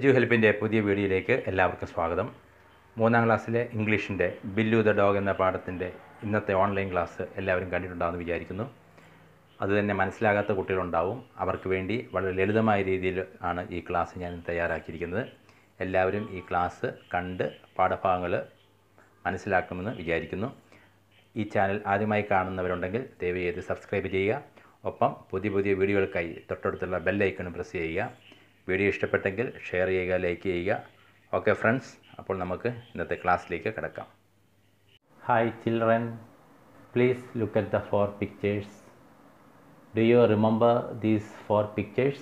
എജു ഹെൽപ്പിൻ്റെ പുതിയ വീഡിയോയിലേക്ക് എല്ലാവർക്കും സ്വാഗതം മൂന്നാം ക്ലാസ്സിലെ ഇംഗ്ലീഷിൻ്റെ ബില്ലു ദ ഡോഗ് എന്ന പാഠത്തിൻ്റെ ഇന്നത്തെ ഓൺലൈൻ ക്ലാസ് എല്ലാവരും കണ്ടിട്ടുണ്ടാകുമെന്ന് വിചാരിക്കുന്നു അത് തന്നെ മനസ്സിലാകാത്ത കുട്ടികളുണ്ടാവും അവർക്ക് വേണ്ടി വളരെ ലളിതമായ രീതിയിൽ ആണ് ഈ ക്ലാസ് ഞാൻ തയ്യാറാക്കിയിരിക്കുന്നത് എല്ലാവരും ഈ ക്ലാസ് കണ്ട് പാഠഭാഗങ്ങൾ മനസ്സിലാക്കുമെന്ന് വിചാരിക്കുന്നു ഈ ചാനൽ ആദ്യമായി കാണുന്നവരുണ്ടെങ്കിൽ ദയവ് ചെയ്ത് സബ്സ്ക്രൈബ് ചെയ്യുക ഒപ്പം പുതിയ പുതിയ വീഡിയോകൾക്കായി തൊട്ടടുത്തുള്ള ബെല്ലൈക്കണും പ്രസ് ചെയ്യുക വീഡിയോ ഇഷ്ടപ്പെട്ടെങ്കിൽ ഷെയർ ചെയ്യുക ലൈക്ക് ചെയ്യുക ഓക്കെ ഫ്രണ്ട്സ് അപ്പോൾ നമുക്ക് ഇന്നത്തെ ക്ലാസ്സിലേക്ക് കിടക്കാം hi children please look at the four pictures do you remember these four pictures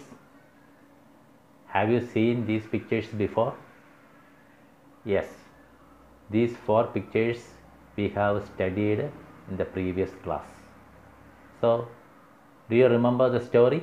have you seen these pictures before yes These four pictures we have studied in the previous class. So, do you remember the story?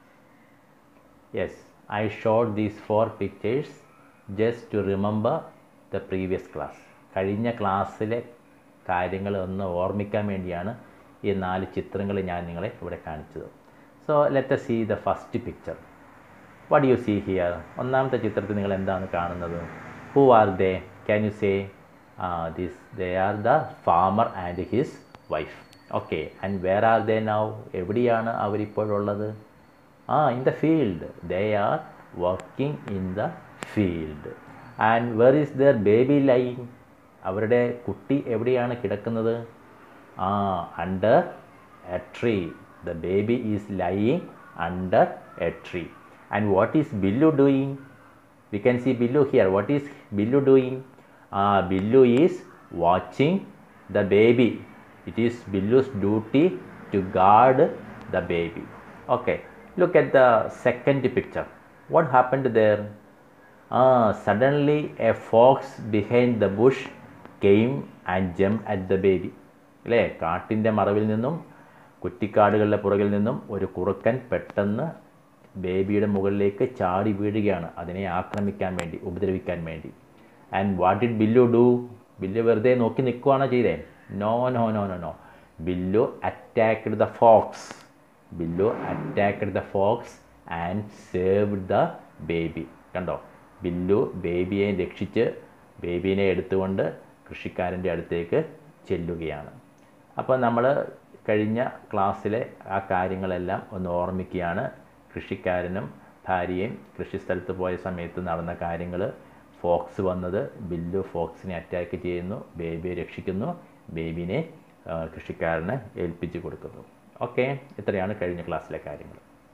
Yes, I showed these four pictures just to remember the previous class. കഴിഞ്ഞ ക്ലാസ്സിലെ കാര്യങ്ങൾ ഒന്ന് ഓർമ്മിക്കാൻ വേണ്ടിയാണ് ഈ നാല് ചിത്രങ്ങൾ ഞാൻ നിങ്ങളെ ഇവിടെ കാണിച്ചത് so let see the first picture what you see here ഒന്നാമത്തെ ചിത്രത്തിൽ നിങ്ങൾ എന്താണ് കാണുന്നത് who are they can you say this they are the farmer and his wife okay and where are they now എവിടെയാണ് അവരിപ്പോഴുള്ളത് ah in the field they are working in the field and where is their baby lying അവരുടെ കുട്ടി എവിടെയാണ് കിടക്കുന്നത് ah under a tree the baby is lying under a tree and what is Billu doing we can see Billu here what is Billu doing uh, Billu is watching the baby. It is Billu's duty to guard the baby. Okay, look at the second picture. What happened there? Uh, suddenly, a fox behind the bush came and jumped at the baby. അല്ലേ കാട്ടിൻ്റെ മറവിൽ നിന്നും കുറ്റിക്കാടുകളുടെ പുറകിൽ നിന്നും ഒരു കുറുക്കൻ പെട്ടെന്ന് ബേബിയുടെ മുകളിലേക്ക് ചാടി വീഴുകയാണ് അതിനെ ആക്രമിക്കാൻ വേണ്ടി ഉപദ്രവിക്കാൻ വേണ്ടി and what did Billu do Billu വെറുതെ നോക്കി നിൽക്കുകയാണോ ചെയ്തേ no no no no no Billu attacked the fox Billu attacked the fox and saved the baby കണ്ടോ ബില്ലു ബേബിയെ രക്ഷിച്ച് ബേബീനെ എടുത്തുകൊണ്ട് കൃഷിക്കാരൻ്റെ അടുത്തേക്ക് ചെല്ലുകയാണ് അപ്പോൾ നമ്മൾ കഴിഞ്ഞ ക്ലാസ്സിലെ ആ കാര്യങ്ങളെല്ലാം ഒന്ന് ഓർമ്മിക്കുകയാണ് കൃഷിക്കാരനും ഭാര്യയും കൃഷിസ്ഥലത്ത് പോയ സമയത്ത് നടന്ന കാര്യങ്ങൾ ഫോക്സ് വന്നത് ബില്ലു ഫോക്സിനെ അറ്റാക്ക് ചെയ്യുന്നു ബേബിയെ രക്ഷിക്കുന്നു ബേബിനെ കൃഷിക്കാരന് ഏൽപ്പിച്ചു കൊടുക്കുന്നു ഓക്കെ ഇത്രയാണ് കഴിഞ്ഞ ക്ലാസ്സിലെ കാര്യങ്ങൾ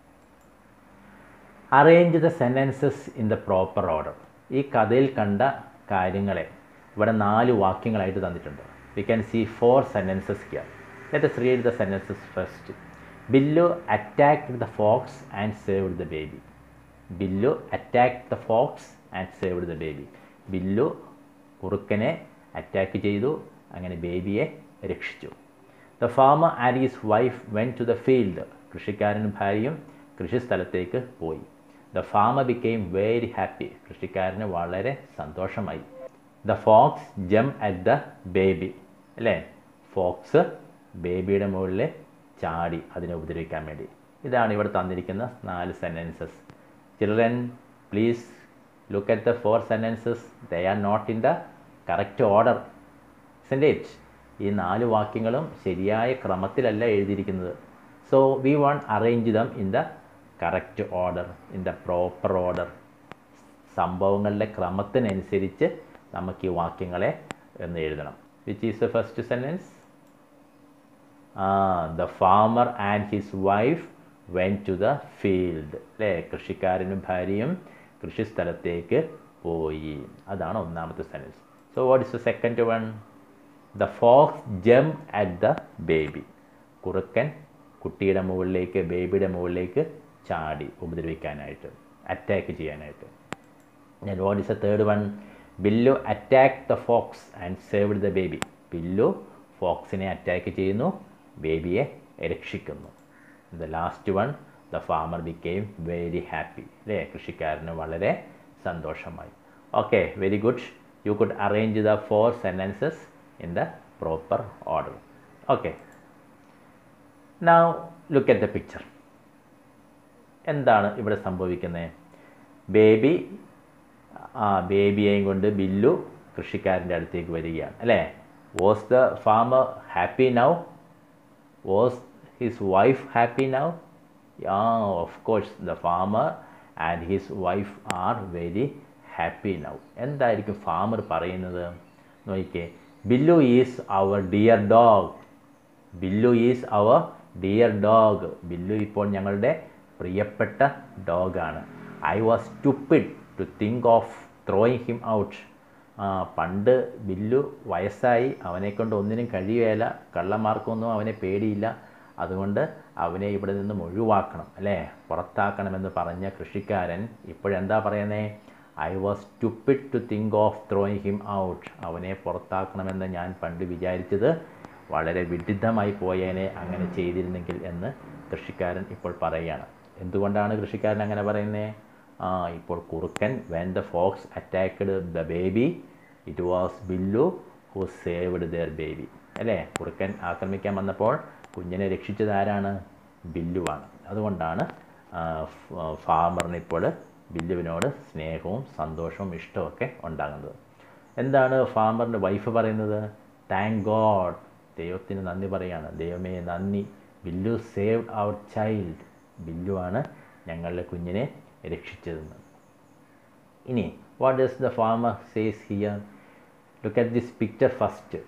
arrange the sentences in the proper order ഈ കഥയിൽ കണ്ട കാര്യങ്ങളെ ഇവിടെ നാല് വാക്യങ്ങളായിട്ട് തന്നിട്ടുണ്ട് we can see four sentences here let's read the sentences first Billu attacked the fox and saved the baby Billu attacked the fox and saved the baby Billu കുറുക്കനെ attack ചെയ്തു അങ്ങനെ ബേബിയെ രക്ഷിച്ചു the farmer and his wife went to the field കൃഷിക്കാരനും ഭാര്യയും കൃഷിസ്ഥലത്തേക്ക് പോയി the farmer became very happy കൃഷിക്കാരന് വളരെ സന്തോഷമായി the fox jump at the baby അല്ലേ ഫോക്സ് ബേബിയുടെ മുകളിൽ ചാടി അതിനെ ഉപദ്രവിക്കാൻ വേണ്ടി ഇതാണ് ഇവിടെ തന്നിരിക്കുന്ന നാല് sentences children please look at the four sentences they are not in the correct order isn't it ഈ നാല് വാക്യങ്ങളും ശരിയായ ക്രമത്തിലല്ല എഴുതിയിരിക്കുന്നത് so we want arrange them in the correct order in the proper order സംഭവങ്ങളുടെ ക്രമത്തിനനുസരിച്ച് നമുക്ക് ഈ വാക്യങ്ങളെ എന്ന് എഴുതണം which is the first sentence ah the farmer and his wife went to the field അല്ലേ കൃഷിക്കാരനും ഭാര്യയും കൃഷിസ്ഥലത്തേക്ക് പോയി അതാണ് ഒന്നാമത്തെ sentence so what is the second one the fox jump at the baby കുറുക്കൻ കുട്ടിയുടെ മുകളിലേക്ക് ബേബിയുടെ മുകളിലേക്ക് ചാടി ഉപദ്രവിക്കാനായിട്ട് അറ്റാക്ക് ചെയ്യാനായിട്ട് ഞാൻ what is the third one Billu attack the fox and saved the baby Billu ഫോക്സിനെ അറ്റാക്ക് ചെയ്യുന്നു ബേബിയെ രക്ഷിക്കുന്നു the last one the farmer became very happy അല്ലേ കൃഷിക്കാരന് വളരെ സന്തോഷമായി okay very good you could arrange the four sentences in the proper order okay now look at the picture എന്താണ് ഇവിടെ സംഭവിക്കുന്നത് ബേബി ആ ബേബിയെയും കൊണ്ട് ബില്ലു കൃഷിക്കാരൻ്റെ അടുത്തേക്ക് വരികയാണ് അല്ലേ was the farmer happy now was his wife happy now yeah of course the farmer and his wife are very happy now എന്തായിരിക്കും farmer പറയുന്നത് നോക്കിക്കേ Billu is our dear dog Billu is our dear dog Billu ഇപ്പോൾ ഞങ്ങളുടെ പ്രിയപ്പെട്ട ഡോഗാണ് I was stupid to think of throwing him out പണ്ട് ബില്ലു വയസ്സായി അവനെക്കൊണ്ട് ഒന്നിനും കഴിയുകയില്ല കള്ളന്മാർക്കൊന്നും അവനെ പേടിയില്ല അതുകൊണ്ട് അവനെ ഇവിടെ നിന്നും ഒഴിവാക്കണം അല്ലേ പുറത്താക്കണമെന്ന് പറഞ്ഞ കൃഷിക്കാരൻ ഇപ്പോഴെന്താ പറയുന്നേ I was stupid to think of throwing him out അവനെ പുറത്താക്കണമെന്ന് ഞാൻ പണ്ട് വിചാരിച്ചത് വളരെ വിഡിദ്ധമായി പോയേനെ അങ്ങനെ ചെയ്തിരുന്നെങ്കിൽ എന്ന് കൃഷിക്കാരൻ ഇപ്പോൾ പറയുകയാണ് എന്തുകൊണ്ടാണ് കൃഷിക്കാരൻ അങ്ങനെ പറയുന്നത് ആ ഇപ്പോൾ കുറുക്കൻ when the fox attacked the baby it was Billu who saved their baby അല്ലേ കുറുക്കൻ ആക്രമിക്കാൻ വന്നപ്പോൾ കുഞ്ഞിനെ രക്ഷിച്ചത് ആരാണ് ബില്ലുവാണ് അതുകൊണ്ടാണ് ഫാമറിന് ഇപ്പോൾ ബില്ലുവിനോട് സ്നേഹവും സന്തോഷവും ഇഷ്ടമൊക്കെ ഉണ്ടാകുന്നത് എന്താണ് ഫാമറിൻ്റെ വൈഫ് പറയുന്നത് താങ്ക് ഗോഡ് ദൈവത്തിന് നന്ദി പറയാണ് ദൈവമേ നന്ദി ബില്ലു സേവ്ഡ് അവർ ചൈൽഡ് ബില്ലുവാണ് ഞങ്ങളുടെ കുഞ്ഞിനെ രക്ഷിച്ചതെന്ന് ഇനി what does the farmer says here look at this picture first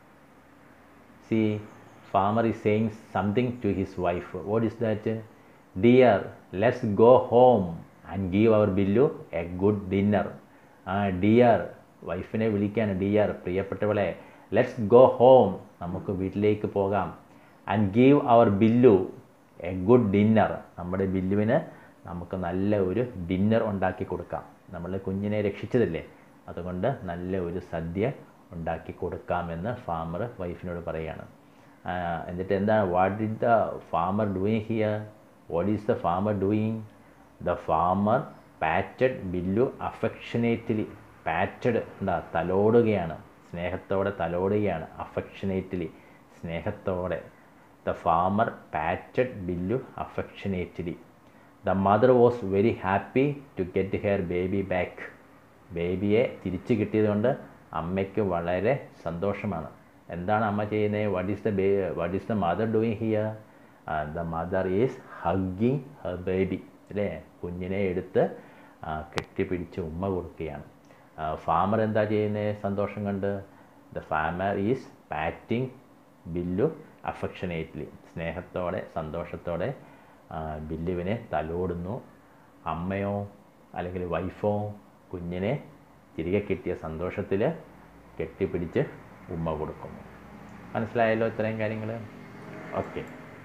see farmer is saying something to his wife what is that dear let's go home and give our Billu a good dinner ആ dear വൈഫിനെ വിളിക്കാണ് dear പ്രിയപ്പെട്ടവളെ let's go home നമുക്ക് വീട്ടിലേക്ക് പോകാം and give our Billu a good dinner നമ്മുടെ ബില്ലുവിന് നമുക്ക് നല്ല ഒരു ഡിന്നർ ഉണ്ടാക്കി കൊടുക്കാം നമ്മൾ കുഞ്ഞിനെ രക്ഷിച്ചതല്ലേ അതുകൊണ്ട് നല്ല ഒരു സദ്യ ഉണ്ടാക്കി കൊടുക്കാമെന്ന് ഫാമർ വൈഫിനോട് പറയുകയാണ് എന്നിട്ട് എന്താണ് what did the farmer doing here what is the farmer doing the farmer patted Billu affectionately patted എന്താ തലോടുകയാണ് സ്നേഹത്തോടെ തലോടുകയാണ് അഫെക്ഷനേറ്റ്ലി സ്നേഹത്തോടെ the farmer patted Billu affectionately the mother was very happy to get her baby back ബേബിയെ തിരിച്ചു കിട്ടിയതുകൊണ്ട് അമ്മയ്ക്ക് വളരെ സന്തോഷമാണ് എന്താണ് അമ്മ ചെയ്യുന്നത് വാട്ട് ഈസ് ദ ബേ what is the mother doing here the mother is hugging her baby അല്ലേ കുഞ്ഞിനെ എടുത്ത് കെട്ടിപ്പിടിച്ച് ഉമ്മ കൊടുക്കുകയാണ് ഫാമർ എന്താ ചെയ്യുന്നത് സന്തോഷം കണ്ട് the farmer is patting Billu affectionately സ്നേഹത്തോടെ സന്തോഷത്തോടെ ബില്ലുവിനെ തലോടുന്നു അമ്മയോ അല്ലെങ്കിൽ വൈഫോ കുഞ്ഞിനെ തിരികെ കിട്ടിയ സന്തോഷത്തിൽ കെട്ടിപ്പിടിച്ച് ഉമ്മ കൊടുക്കുന്നു മനസ്സിലായല്ലോ ഇത്രയും കാര്യങ്ങൾ okay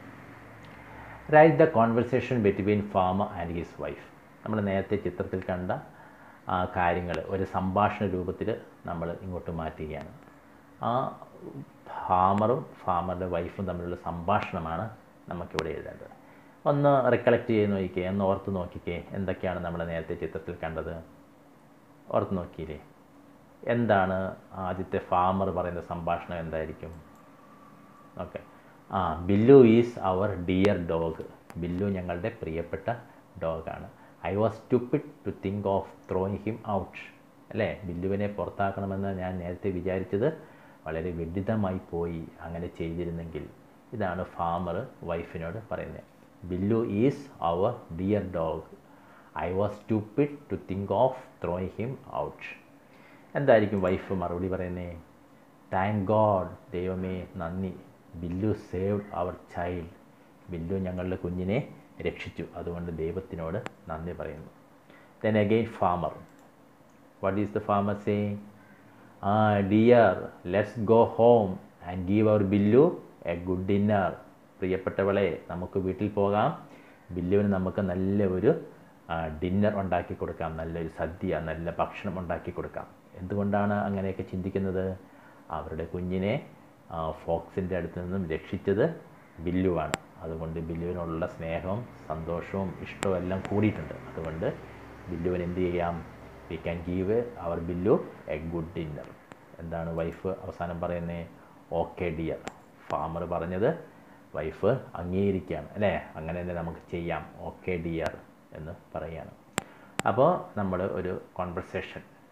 right the conversation between farmer and his wife നമ്മൾ നേരത്തെ ചിത്രത്തിൽ കണ്ട കാര്യങ്ങൾ ഒരു സംഭാഷണ രൂപത്തിൽ നമ്മൾ ഇങ്ങോട്ട് മാറ്റുകയാണ് ആ ഫാമറും ഫാമറുടെ വൈഫും തമ്മിലുള്ള സംഭാഷണമാണ് നമുക്കിവിടെ എഴുതേണ്ടത് ഒന്ന് റിക്കളക്ട് ചെയ്ത് നോക്കിക്കേ ഒന്ന് ഓർത്ത് നോക്കിക്കേ എന്തൊക്കെയാണ് നമ്മൾ നേരത്തെ ചിത്രത്തിൽ കണ്ടത് ഓർത്ത് നോക്കിയില്ലേ എന്താണ് ആദ്യത്തെ ഫാമർ പറയുന്ന സംഭാഷണം എന്തായിരിക്കും ഓക്കെ ആ Billu is our dear dog Billu ഞങ്ങളുടെ പ്രിയപ്പെട്ട ഡോഗാണ് I was stupid to think of throwing him out അല്ലേ ബില്ലുവിനെ പുറത്താക്കണമെന്ന് ഞാൻ നേരത്തെ വിചാരിച്ചത് വളരെ വിഡിതമായി പോയി അങ്ങനെ ചെയ്തിരുന്നെങ്കിൽ ഇതാണ് ഫാമർ വൈഫിനോട് പറയുന്നത് Billu is our dear dog I was stupid to think of throwing him out എന്തായിരിക്കും വൈഫ് മറുപടി പറയുന്നത് താങ്ക് ഗോഡ് ദൈവമേ നന്ദി ബില്ലു സേവ്ഡ് അവർ ചൈൽഡ് ബില്ലു ഞങ്ങളുടെ കുഞ്ഞിനെ രക്ഷിച്ചു അതുകൊണ്ട് ദൈവത്തിനോട് നന്ദി പറയുന്നു then again farmer what is the farmer say ആ dear let's go home and give our Billu a good dinner പ്രിയപ്പെട്ടവളെ നമുക്ക് വീട്ടിൽ പോകാം ബില്ലുവിന് നമുക്ക് നല്ല ഒരു ഡിന്നർ ഉണ്ടാക്കി കൊടുക്കാം നല്ലൊരു സദ്യ നല്ല ഭക്ഷണം ഉണ്ടാക്കി കൊടുക്കാം എന്തുകൊണ്ടാണ് അങ്ങനെയൊക്കെ ചിന്തിക്കുന്നത് അവരുടെ കുഞ്ഞിനെ ഫോക്സിൻ്റെ അടുത്ത് നിന്നും രക്ഷിച്ചത് ബില്ലുവാണ് അതുകൊണ്ട് ബില്ലുവിനോടുള്ള സ്നേഹവും സന്തോഷവും ഇഷ്ടവും എല്ലാം കൂടിയിട്ടുണ്ട് അതുകൊണ്ട് ബില്ലുവിന് എന്ത് ചെയ്യാം we can give our Billu a good dinner എന്താണ് വൈഫ് അവസാനം പറയുന്നത് ഓക്കെ ഡിയർ ഫാമർ പറഞ്ഞത് വൈഫ് അംഗീകരിക്കുകയാണ് അല്ലേ അങ്ങനെ തന്നെ നമുക്ക് ചെയ്യാം ഓക്കെ ഡിയർ എന്ന് പറയുകയാണ് അപ്പോൾ നമ്മൾ ഒരു കോൺവെർസേഷൻ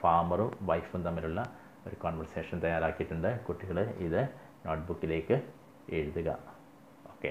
ഫാമറും വൈഫും തമ്മിലുള്ള ഒരു കോൺവെർസേഷൻ തയ്യാറാക്കിയിട്ടുണ്ട് കുട്ടികൾ ഇത് നോട്ട്ബുക്കിലേക്ക് എഴുതുക okay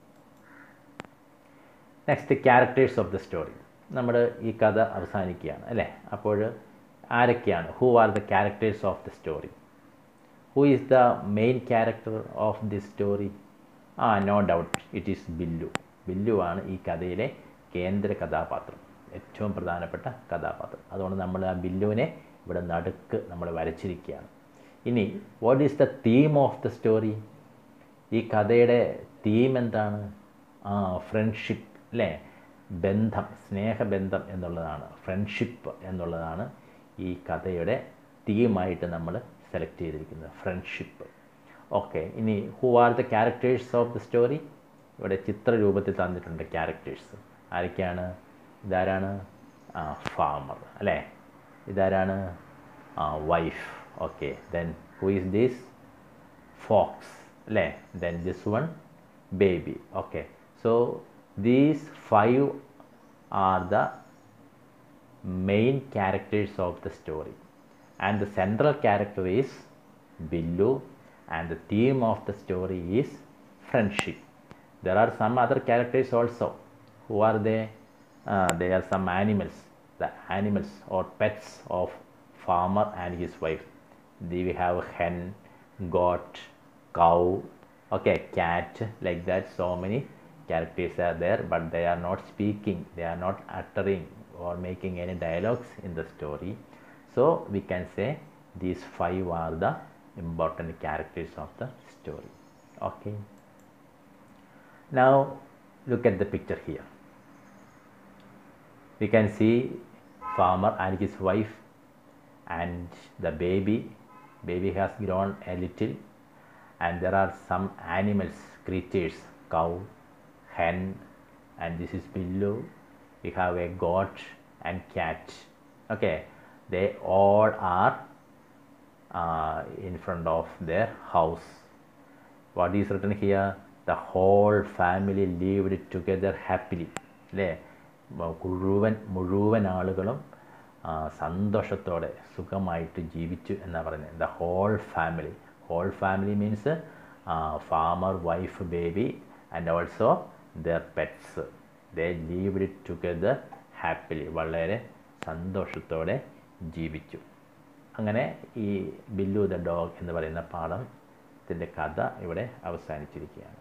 next characters of the story നമ്മൾ ഈ കഥ അവസാനിക്കുകയാണ് അല്ലേ അപ്പോൾ ആരൊക്കെയാണ് who are the characters of the story who is the main character of the story ah no doubt it is Billu Billu ആണ് ഈ കഥയിലെ കേന്ദ്ര കഥാപാത്രം ഏറ്റവും പ്രധാനപ്പെട്ട കഥാപാത്രം അതുകൊണ്ട് നമ്മൾ ആ ബില്ലുവിനെ ഇവിടെ നടുക്ക് നമ്മൾ വരച്ചിരിക്കുകയാണ് ഇനി what is the theme of the story ഈ കഥയുടെ തീം എന്താണ് ആ ഫ്രണ്ട്ഷിപ്പ് അല്ലേ ബന്ധം സ്നേഹബന്ധം എന്നുള്ളതാണ് ഫ്രണ്ട്ഷിപ്പ് എന്നുള്ളതാണ് ഈ കഥയുടെ തീമായിട്ട് നമ്മൾ സെലക്ട് ചെയ്തിരിക്കുന്നത് ഫ്രണ്ട്ഷിപ്പ് ഓക്കെ ഇനി who are the characters of the story ഇവിടെ ചിത്രരൂപത്തിൽ തന്നിട്ടുണ്ട് ക്യാരക്ടേഴ്സ് ആരൊക്കെയാണ് ഇതാരാണ് ആ ഫാമർ അല്ലേ ഇതാരാണ് ആ wife okay then who is this fox അല്ലേ then this one baby okay so these five are the main characters of the story and the central character is Billu and the theme of the story is friendship there are some other characters also who are they uh, they are some animals the animals or pets of farmer and his wife they we have hen goat cow okay cat like that so many characters are there but they are not speaking they are not uttering or making any dialogues in the story so we can say these five are the important characters of the story okay now look at the picture here we can see farmer and his wife and the baby baby has grown a little and there are some animals creatures cow hen and this is below we have a goat and cat okay they all are uh, in front of their house what is written here the whole family lived together happily അല്ലേ മുഴുവൻ മുഴുവൻ ആളുകളും ആ, സന്തോഷത്തോടെ സുഖമായിട്ട് ജീവിച്ചു എന്നാണ് പറയുന്നത് the whole family whole family means farmer wife baby and also their pets they lived together happily വളരെ സന്തോഷത്തോടെ ജീവിച്ചു അങ്ങനെ ഈ ബില്ലു ദ ഡോഗ് എന്ന് പറയുന്ന പാഠത്തിൻ്റെ കഥ ഇവിടെ അവസാനിച്ചിരിക്കുകയാണ്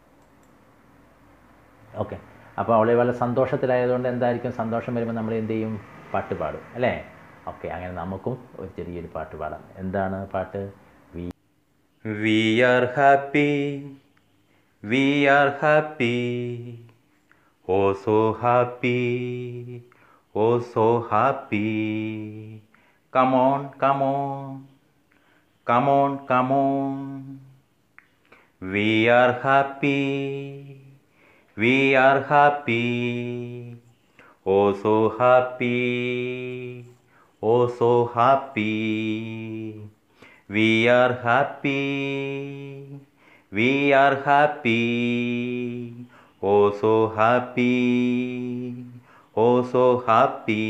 ഓക്കെ അപ്പോൾ അവളെ വളരെ സന്തോഷത്തിലായതുകൊണ്ട് എന്തായിരിക്കും സന്തോഷം വരുമ്പോൾ നമ്മൾ എന്ത് ചെയ്യും പാട്ട് പാടും അല്ലേ ഓക്കെ അങ്ങനെ നമുക്കും ഒരു ചെറിയൊരു പാട്ട് പാടാം എന്താണ് പാട്ട് we We are happy, we are happy, oh so happy, oh so happy. Come on, come on, come on, come on. We are happy, we are happy, oh so happy, oh so happy. We are happy, we are happy, oh so happy, oh so happy.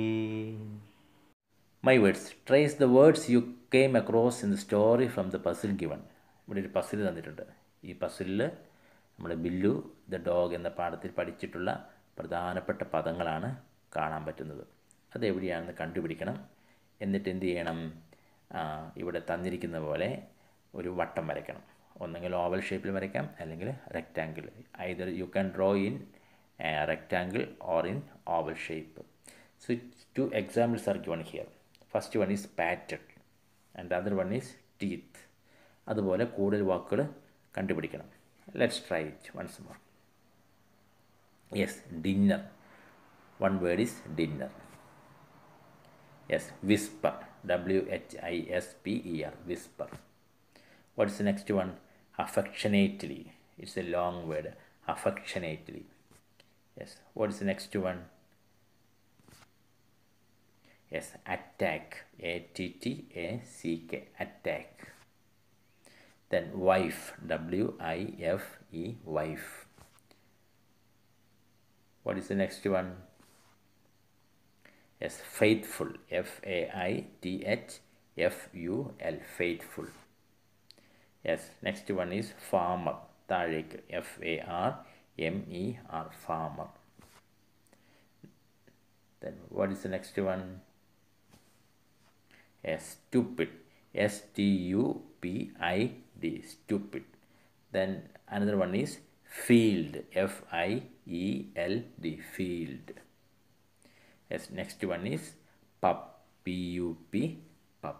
My words trace the words you came across in the story from the puzzle given ഇവിടെ ഒരു puzzle തന്നിട്ടുണ്ട് ഈ പസിലിൽ നമ്മുടെ ബില്ലു the dog എന്ന പാഠത്തിൽ പഠിച്ചിട്ടുള്ള പ്രധാനപ്പെട്ട പദങ്ങളാണ് കാണാൻ പറ്റുന്നത് അതെവിടെയാണെന്ന് കണ്ടുപിടിക്കണം എന്നിട്ട് എന്ത് ചെയ്യണം ആ, ഇവിടെ തന്നിരിക്കുന്ന പോലെ ഒരു വട്ടം വരയ്ക്കണം ഒന്നെങ്കിൽ ഓവൽ ഷേപ്പിൽ വരയ്ക്കാം അല്ലെങ്കിൽ rectangle either you can draw in rectangle or in oval shape So two examples are given here. First one is pattern and the other one is teeth. അതുപോലെ കൂടുതൽ വാക്കുകൾ കണ്ടുപിടിക്കണം let's try it once more yes dinner one word is dinner yes whisper W H I S P E R whisper what's the next one affectionately it's a long word affectionately yes what's the next one Yes, attack. A T T A C K. Attack. Then wife. W I F E. Wife. What is the next one? Yes faithful F A I T H F U L faithful yes next one is farmer താഴേക്ക് F A R M E R farmer then what is the next one yes stupid s t u p i d stupid then another one is field f i e l d field yes next one is pup p u p pup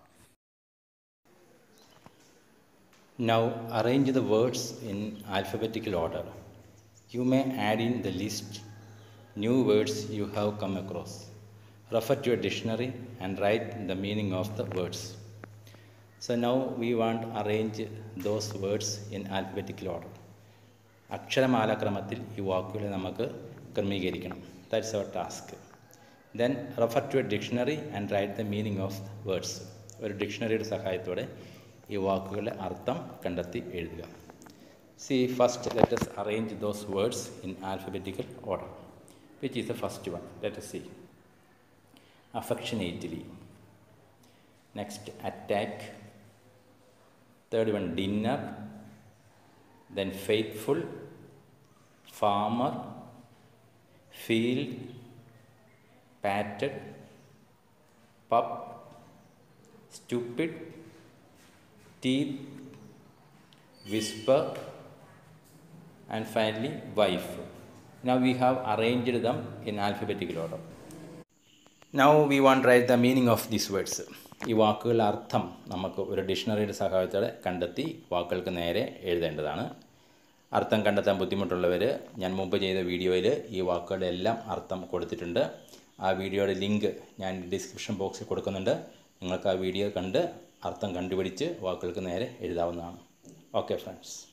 Now arrange the words in alphabetical order. You may add in the list new words you have come across. Refer to a dictionary and write the meaning of the words. So now we want to arrange those words in alphabetical order. അക്ഷരമാലാക്രമത്തിൽ ഈ വാക്കുകളെ നമുക്ക് ക്രമീകരിക്കണം that's our task then refer to a dictionary and write the meaning of words ഒരു ഡിക്ഷണറിയുടെ സഹായത്തോടെ ഈ വാക്കുകളുടെ അർത്ഥം കണ്ടെത്തി എഴുതുക see first let us arrange those words in alphabetical order which is the first one let see affectionately next attack third one dinner then faithful farmer field patted pup stupid teeth whisper and finally wife now we have arranged them in alphabetical order now we want write the meaning of these words ഈ വാക്കുകളുടെ അർത്ഥം നമുക്ക് ഒരു ഡിക്ഷണറിയുടെ സഹായത്തോടെ കണ്ടെത്തി വാക്കുകൾക്ക് നേരെ എഴുതേണ്ടതാണ് അർത്ഥം കണ്ടെത്താൻ ബുദ്ധിമുട്ടുള്ളവർ ഞാൻ മുമ്പ് ചെയ്ത വീഡിയോയിൽ ഈ വാക്കുകളുടെ എല്ലാം അർത്ഥം കൊടുത്തിട്ടുണ്ട് ആ വീഡിയോയുടെ ലിങ്ക് ഞാൻ ഡിസ്ക്രിപ്ഷൻ ബോക്സിൽ കൊടുക്കുന്നുണ്ട് നിങ്ങൾക്ക് ആ വീഡിയോ കണ്ട് അർത്ഥം കണ്ടുപിടിച്ച് വാക്കുകൾക്ക് നേരെ എഴുതാവുന്നതാണ് ഓക്കെ ഫ്രണ്ട്സ്